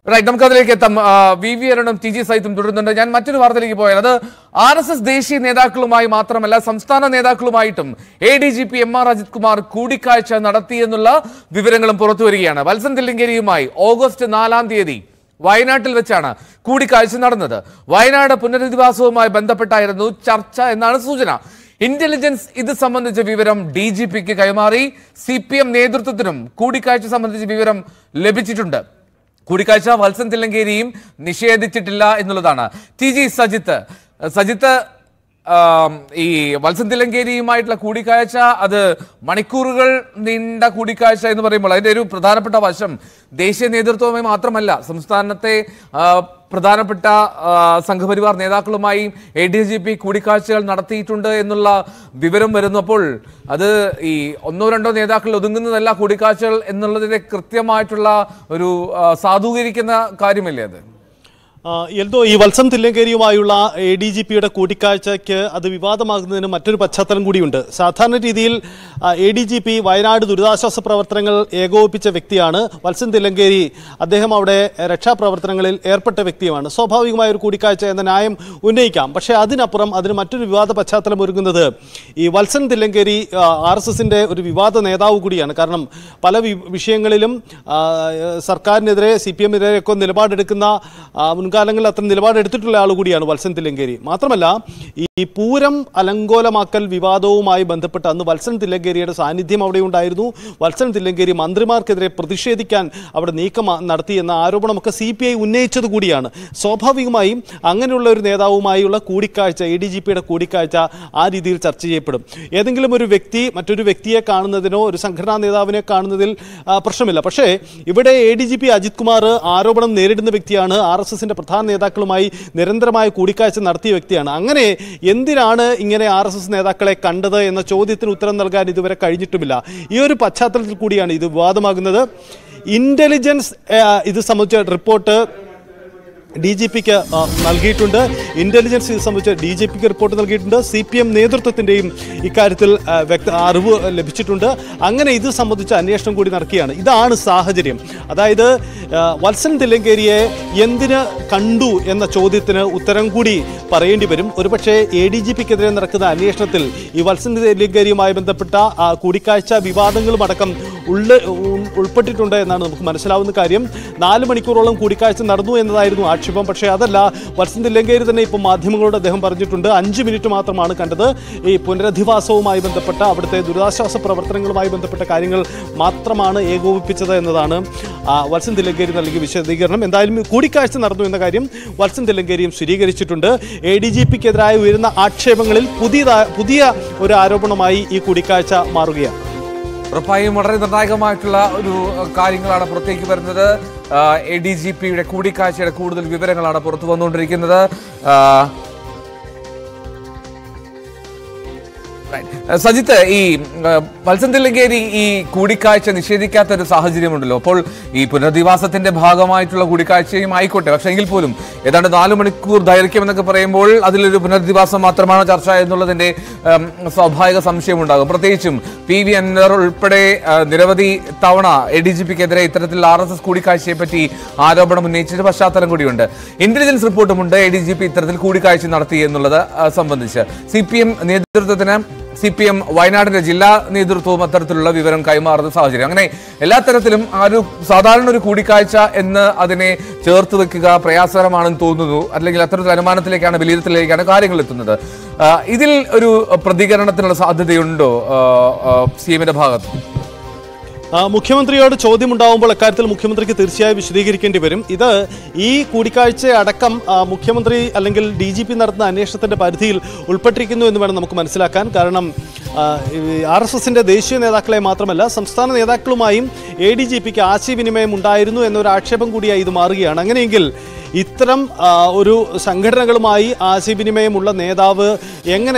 Right നമുക്ക് അതിലേക്ക് എത്താം ആ, വി വി അരുണും ടി ജി സൈത്തും തുടരുന്നുണ്ട് ഞാൻ മറ്റൊരു വാർത്തയിലേക്ക് പോയാൽ അത് ആർ എസ് എസ് ദേശീയ നേതാക്കളുമായി മാത്രമല്ല സംസ്ഥാന നേതാക്കളുമായിട്ടും A D G P M R Ajith Kumar കൂടിക്കാഴ്ച നടത്തിയെന്നുള്ള വിവരങ്ങളും പുറത്തു വരികയാണ് വത്സൻ തില്ലങ്കേരിയുമായി ഓഗസ്റ്റ് നാലാം തീയതി വയനാട്ടിൽ വെച്ചാണ് കൂടിക്കാഴ്ച നടന്നത് വയനാട് പുനരധിവാസവുമായി ബന്ധപ്പെട്ടായിരുന്നു ചർച്ച എന്നാണ് സൂചന ഇന്റലിജൻസ് ഇത് സംബന്ധിച്ച വിവരം ഡി ജി പിക്ക് കൈമാറി സി പി എം നേതൃത്വത്തിനും കൂടിക്കാഴ്ച സംബന്ധിച്ച വിവരം ലഭിച്ചിട്ടുണ്ട് കൂടിക്കാഴ്ച വത്സൻ തില്ലങ്കേരിയും നിഷേധിച്ചിട്ടില്ല എന്നുള്ളതാണ് ടി ജി സജിത്ത് സജിത്ത് ആം, ഈ വത്സൻ തില്ലങ്കേരിയുമായിട്ടുള്ള കൂടിക്കാഴ്ച അത് മണിക്കൂറുകൾ നീണ്ട കൂടിക്കാഴ്ച എന്ന് പറയുമ്പോൾ അതിന്റെ ഒരു പ്രധാനപ്പെട്ട വശം ദേശീയ നേതൃത്വവുമായി മാത്രമല്ല സംസ്ഥാനത്തെ ആ, പ്രധാനപ്പെട്ട ആ, സംഘപരിവാർ നേതാക്കളുമായി എ ഡി ജി പി കൂടിക്കാഴ്ചകൾ നടത്തിയിട്ടുണ്ട് എന്നുള്ള വിവരം വരുന്നു അപ്പോൾ അത് ഈ ഒന്നോ രണ്ടോ നേതാക്കളിൽ ഒതുങ്ങുന്നതല്ല കൂടിക്കാഴ്ചകൾ എന്നുള്ളതിന്റെ കൃത്യമായിട്ടുള്ള ഒരു ആ, സാധൂകരിക്കുന്ന കാര്യമല്ലേ അത് ആ, എൽദോ ഈ വത്സം തില്ലങ്കേരിയുമായുള്ള എ ഡി ജി പിയുടെ കൂടിക്കാഴ്ചയ്ക്ക് അത് വിവാദമാകുന്നതിന് മറ്റൊരു പശ്ചാത്തലം കൂടിയുണ്ട് സാധാരണ രീതിയിൽ A D G P Wayanad ദുരിതാശ്വാസ പ്രവർത്തനങ്ങൾ ഏകോപിപ്പിച്ച വ്യക്തിയാണ് വത്സൻ തില്ലങ്കേരി അദ്ദേഹം അവിടെ രക്ഷാപ്രവർത്തനങ്ങളിൽ ഏർപ്പെട്ട വ്യക്തിയുമാണ് സ്വാഭാവികമായ ഒരു കൂടിക്കാഴ്ച എന്ന ന്യായം ഉന്നയിക്കാം പക്ഷേ അതിനപ്പുറം അതിന് മറ്റൊരു വിവാദ പശ്ചാത്തലം ഒരുങ്ങുന്നത് ഈ വത്സൻ തില്ലങ്കേരി ആർ എസ് എസിൻ്റെ ഒരു വിവാദ നേതാവ് കൂടിയാണ് കാരണം പല വി- വിഷയങ്ങളിലും ആ, സർക്കാരിനെതിരെ സി പി എമ്മിനെതിരെയൊക്കെ നിലപാടെടുക്കുന്ന ആ, മുൻകാലങ്ങളിൽ അത്ര നിലപാടെടുത്തിട്ടുള്ള ആൾ കൂടിയാണ് വത്സൻ തില്ലങ്കേരി മാത്രമല്ല ഈ പൂരം അലങ്കോലമാക്കൽ വിവാദവുമായി ബന്ധപ്പെട്ട് അന്ന് വത്സൻ തില്ലങ്കേരിയുടെ സാന്നിധ്യം അവിടെ ഉണ്ടായിരുന്നു വത്സൻ തില്ലങ്കേരി മന്ത്രിമാർക്കെതിരെ പ്രതിഷേധിക്കാൻ അവിടെ നീക്കം ആ- നടത്തി എന്ന ആരോപണമൊക്കെ സി പി ഐ ഉന്നയിച്ചത് കൂടിയാണ് സ്വാഭാവികമായും അങ്ങനെയുള്ള ഒരു നേതാവുമായുള്ള കൂടിക്കാഴ്ച എ ഡി ജി പിയുടെ കൂടിക്കാഴ്ച ആ രീതിയിൽ ചർച്ച ചെയ്യപ്പെടും ഏതെങ്കിലും ഒരു വ്യക്തി മറ്റൊരു വ്യക്തിയെ കാണുന്നതിനോ ഒരു സംഘടനാ നേതാവിനെ കാണുന്നതിൽ ആ, പ്രശ്നമില്ല പക്ഷേ ഇവിടെ A D G P Ajith Kumar ആരോപണം നേരിടുന്ന വ്യക്തിയാണ് ആർ എസ് എസിന്റെ പ്രധാന നേതാക്കളുമായി നിരന്തരമായ കൂടിക്കാഴ്ച നടത്തിയ വ്യക്തിയാണ് അങ്ങനെ എന്തിനാണ് ഇങ്ങനെ ആർ എസ് എസ് നേതാക്കളെ കണ്ടത് എന്ന ചോദ്യത്തിന് ഉത്തരം നൽകാൻ ഇതുവരെ കഴിഞ്ഞിട്ടുമില്ല ഈ ഒരു പശ്ചാത്തലത്തിൽ കൂടിയാണ് ഇത് വിവാദമാകുന്നത് ഇന്റലിജൻസ് ആ, ഇത് സംബന്ധിച്ച റിപ്പോർട്ട് ഡി ജി പിക്ക് നൽകിയിട്ടുണ്ട് ഇന്റലിജൻസ് ഇത് സംബന്ധിച്ച് ഡി ജി പിക്ക് റിപ്പോർട്ട് നൽകിയിട്ടുണ്ട് സി പി എം നേതൃത്വത്തിൻ്റെയും ഇക്കാര്യത്തിൽ ആ, വ്യക്ത അറിവ് ലഭിച്ചിട്ടുണ്ട് അങ്ങനെ ഇത് സംബന്ധിച്ച് അന്വേഷണം കൂടി നടക്കുകയാണ് ഇതാണ് സാഹചര്യം അതായത് ആ, വത്സൻ തില്ലങ്കേരിയെ എന്തിന് കണ്ടു എന്ന ചോദ്യത്തിന് ഉത്തരം കൂടി പറയേണ്ടി വരും ഒരുപക്ഷെ എ ഡി ജി പിക്കെതിരെ നടക്കുന്ന അന്വേഷണത്തിൽ ഈ വത്സൻ തില്ലങ്കേരിയുമായി ബന്ധപ്പെട്ട ആ, കൂടിക്കാഴ്ച വിവാദങ്ങളും അടക്കം ഉള്ള ഉൾ- ഉൾപ്പെട്ടിട്ടുണ്ട് എന്നാണ് നമുക്ക് മനസ്സിലാവുന്ന കാര്യം നാല് മണിക്കൂറോളം കൂടിക്കാഴ്ച നടന്നു എന്നതായിരുന്നു ആക്ഷേപം പക്ഷേ അതല്ല വത്സന്ത് ലങ്കേരി തന്നെ ഇപ്പോൾ മാധ്യമങ്ങളോട് അദ്ദേഹം പറഞ്ഞിട്ടുണ്ട് അഞ്ച് മിനിറ്റ് മാത്രമാണ് കണ്ടത് ഈ പുനരധിവാസവുമായി ബന്ധപ്പെട്ട അവിടുത്തെ ദുരിതാശ്വാസ പ്രവർത്തനങ്ങളുമായി ബന്ധപ്പെട്ട കാര്യങ്ങൾ മാത്രമാണ് ഏകോപിപ്പിച്ചത് എന്നതാണ് ആ, വത്സൻ തില്ലങ്കേരി നൽകിയ വിശദീകരണം എന്തായാലും ഈ കൂടിക്കാഴ്ച നടന്നു എന്ന കാര്യം വത്സൻ തില്ലങ്കേരിയും സ്ഥിരീകരിച്ചിട്ടുണ്ട് എ ഡി ജി പിക്കെതിരായി ഉയരുന്ന ആക്ഷേപങ്ങളിൽ പുതിയ പുതിയ ഒരു ആരോപണമായി ഈ കൂടിക്കാഴ്ച മാറുകയാണ് ഉറപ്പായും വളരെ നിർണായകമായിട്ടുള്ള ഒരു അഹ്, കാര്യങ്ങളാണ് പുറത്തേക്ക് വരുന്നത് എ ഡി ജി പിയുടെ കൂടിക്കാഴ്ചയുടെ കൂടുതൽ വിവരങ്ങളാണ് പുറത്തു വന്നുകൊണ്ടിരിക്കുന്നത് ആ, Right. അഹ് സജിത്ത് ഈ അഹ്, വത്സൻ തില്ലങ്കേരി ഈ കൂടിക്കാഴ്ച നിഷേധിക്കാത്ത ഒരു സാഹചര്യമുണ്ടല്ലോ അപ്പോൾ ഈ പുനരധിവാസത്തിന്റെ ഭാഗമായിട്ടുള്ള കൂടിക്കാഴ്ചയും ആയിക്കോട്ടെ പക്ഷേ എങ്കിൽ പോലും ഏതാണ്ട് നാല് മണിക്കൂർ ദൈർഘ്യം എന്നൊക്കെ പറയുമ്പോൾ അതിലൊരു പുനരധിവാസം മാത്രമാണ് ചർച്ച എന്നുള്ളതിന്റെ ഉം, സ്വാഭാവിക സംശയമുണ്ടാകും പ്രത്യേകിച്ചും പി വി അൻവർ ഉൾപ്പെടെ അഹ്, നിരവധി തവണ എ ഡി ജി പിക്കെതിരെ ഇത്തരത്തിൽ ആർ എസ് എസ് കൂടിക്കാഴ്ചയെ പറ്റി ആരോപണം ഉന്നയിച്ചൊരു പശ്ചാത്തലം കൂടിയുണ്ട് ഇന്റലിജൻസ് റിപ്പോർട്ടുമുണ്ട് എ ഡി ജി പി ഇത്തരത്തിൽ കൂടിക്കാഴ്ച നടത്തി എന്നുള്ളത് അഹ്, സംബന്ധിച്ച് സി പി എം നേതൃത്വത്തിന് സി പി എം വയനാടിന്റെ ജില്ലാ നേതൃത്വവും അത്തരത്തിലുള്ള വിവരം കൈമാറുന്ന സാഹചര്യം അങ്ങനെ എല്ലാ തരത്തിലും ആ ഒരു സാധാരണ ഒരു കൂടിക്കാഴ്ച എന്ന് അതിനെ ചേർത്ത് വെക്കുക പ്രയാസകരമാണെന്ന് തോന്നുന്നു അല്ലെങ്കിൽ അത്തരത്തിൽ അനുമാനത്തിലേക്കാണ് വിലയിരുത്തലിലേക്കാണ് കാര്യങ്ങൾ എത്തുന്നത് ആ, ഇതിൽ ഒരു പ്രതികരണത്തിനുള്ള സാധ്യതയുണ്ടോ സി എമ്മിന്റെ ഭാഗത്ത് ആ, മുഖ്യമന്ത്രിയോട് ചോദ്യമുണ്ടാവുമ്പോൾ അക്കാര്യത്തിൽ മുഖ്യമന്ത്രിക്ക് തീർച്ചയായും വിശദീകരിക്കേണ്ടി വരും ഇത് ഈ കൂടിക്കാഴ്ച അടക്കം ആ, മുഖ്യമന്ത്രി അല്ലെങ്കിൽ ഡി ജി പി നടത്തുന്ന അന്വേഷണത്തിന്റെ പരിധിയിൽ ഉൾപ്പെട്ടിരിക്കുന്നു എന്ന് വേണം നമുക്ക് മനസ്സിലാക്കാൻ കാരണം ആർ എസ് എസിന്റെ ദേശീയ നേതാക്കളെ മാത്രമല്ല സംസ്ഥാന നേതാക്കളുമായും എ ഡി ജി പിക്ക് ആശയവിനിമയം ഉണ്ടായിരുന്നു എന്നൊരു ആക്ഷേപം കൂടിയായി ഇത് മാറുകയാണ് അങ്ങനെയെങ്കിൽ ഇത്തരം ആ, ഒരു സംഘടനകളുമായി ആശയവിനിമയമുള്ള നേതാവ് എങ്ങനെ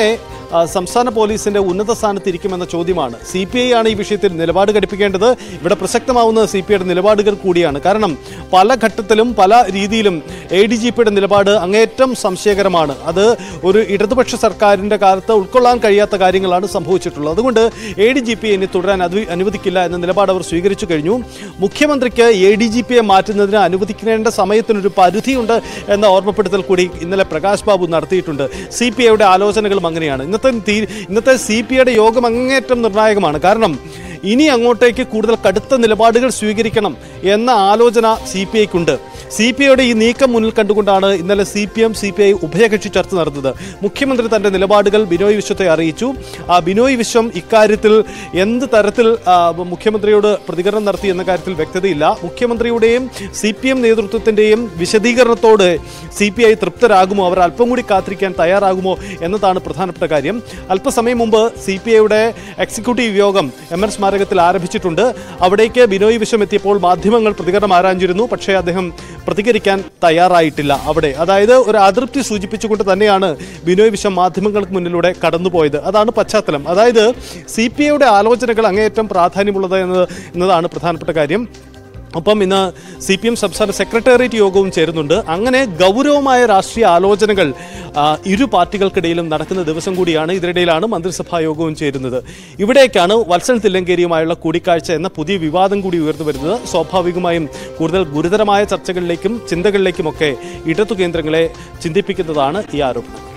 ആ, സംസ്ഥാന പോലീസിന്റെ ഉന്നത സ്ഥാനത്ത് ഇരിക്കുമെന്ന ചോദ്യമാണ് സി പി ഐ ആണ് ഈ വിഷയത്തിൽ നിലപാട് ഘടിപ്പിക്കേണ്ടത് ഇവിടെ പ്രസക്തമാവുന്നത് സി പി ഐയുടെ നിലപാടുകൾ കൂടിയാണ് കാരണം പല ഘട്ടത്തിലും പല രീതിയിലും എ ഡി ജി പിയുടെ നിലപാട് അങ്ങേയറ്റം സംശയകരമാണ് അത് ഒരു ഇടതുപക്ഷ സർക്കാരിന്റെ കാലത്ത് ഉൾക്കൊള്ളാൻ കഴിയാത്ത കാര്യങ്ങളാണ് സംഭവിച്ചിട്ടുള്ളത് അതുകൊണ്ട് എ ഡി ജി പി ഇനി തുടരാൻ അത് അനുവദിക്കില്ല എന്ന നിലപാട് അവർ സ്വീകരിച്ചു കഴിഞ്ഞു മുഖ്യമന്ത്രിക്ക് എ ഡി ജി പിയെ മാറ്റുന്നതിന് അനുവദിക്കേണ്ട സമയത്തിനൊരു പരിധിയുണ്ട് എന്ന ഓർമ്മപ്പെടുത്തൽ കൂടി ഇന്നലെ പ്രകാശ് ബാബു നടത്തിയിട്ടുണ്ട് സി പി ഐയുടെ ആലോചനകളും അങ്ങനെയാണ് ഇന്നത്തെ തീ- ഇന്നത്തെ സി പി ഐയുടെ യോഗം അങ്ങേയറ്റം നിർണായകമാണ് കാരണം ഇനി അങ്ങോട്ടേക്ക് കൂടുതൽ കടുത്ത നിലപാടുകൾ സ്വീകരിക്കണം എന്ന ആലോചന സി പി ഐക്കുണ്ട് സി പി ഐയുടെ ഈ നീക്കം മുന്നിൽ കണ്ടുകൊണ്ടാണ് ഇന്നലെ C P M C P I ഉഭയകക്ഷി ചർച്ച നടന്നത് മുഖ്യമന്ത്രി തന്റെ നിലപാടുകൾ ബിനോയ് വിശ്വത്തെ അറിയിച്ചു ആ ബിനോയ് വിശ്വം ഇക്കാര്യത്തിൽ എന്ത് തരത്തിൽ ആ, മുഖ്യമന്ത്രിയോട് പ്രതികരണം നടത്തി എന്ന കാര്യത്തിൽ വ്യക്തതയില്ല മുഖ്യമന്ത്രിയുടെയും സി പി എം നേതൃത്വത്തിന്റെയും വിശദീകരണത്തോട് സി പി ഐ തൃപ്തരാകുമോ അവർ അല്പം കൂടി കാത്തിരിക്കാൻ തയ്യാറാകുമോ എന്നതാണ് പ്രധാനപ്പെട്ട കാര്യം അല്പസമയം മുമ്പ് സി പി ഐയുടെ എക്സിക്യൂട്ടീവ് യോഗം എം എൻ സ്മാരകത്തിൽ ആരംഭിച്ചിട്ടുണ്ട് അവിടേക്ക് ബിനോയ് വിശ്വം എത്തിയപ്പോൾ മാധ്യമങ്ങൾ പ്രതികരണം ആരാഞ്ഞിരുന്നു പക്ഷേ അദ്ദേഹം പ്രതികരിക്കാൻ തയ്യാറായിട്ടില്ല അവിടെ അതായത് ഒരു അതൃപ്തി സൂചിപ്പിച്ചുകൊണ്ട് തന്നെയാണ് ബിനോയ് വിശ്വം മാധ്യമങ്ങൾക്ക് മുന്നിലൂടെ കടന്നുപോയത് അതാണ് പശ്ചാത്തലം അതായത് സി പി ഐയുടെ ആലോചനകൾ അങ്ങേയറ്റം പ്രാധാന്യമുള്ളത് എന്നത് എന്നതാണ് പ്രധാനപ്പെട്ട കാര്യം ഒപ്പം ഇന്ന് സി പി എം സംസ്ഥാന സെക്രട്ടേറിയറ്റ് യോഗവും ചേരുന്നുണ്ട് അങ്ങനെ ഗൗരവമായ രാഷ്ട്രീയ ആലോചനകൾ ആ, ഇരു പാർട്ടികൾക്കിടയിലും നടക്കുന്ന ദിവസം കൂടിയാണ് ഇതിനിടയിലാണ് മന്ത്രിസഭാ യോഗവും ചേരുന്നത് ഇവിടേക്കാണ് വത്സൽ തില്ലങ്കേരിയുമായുള്ള കൂടിക്കാഴ്ച എന്ന പുതിയ വിവാദം കൂടി ഉയർന്നു വരുന്നത് സ്വാഭാവികമായും കൂടുതൽ ഗുരുതരമായ ചർച്ചകളിലേക്കും ചിന്തകളിലേക്കുമൊക്കെ ഇടതു കേന്ദ്രങ്ങളെ ചിന്തിപ്പിക്കുന്നതാണ് ഈ ആരോപണം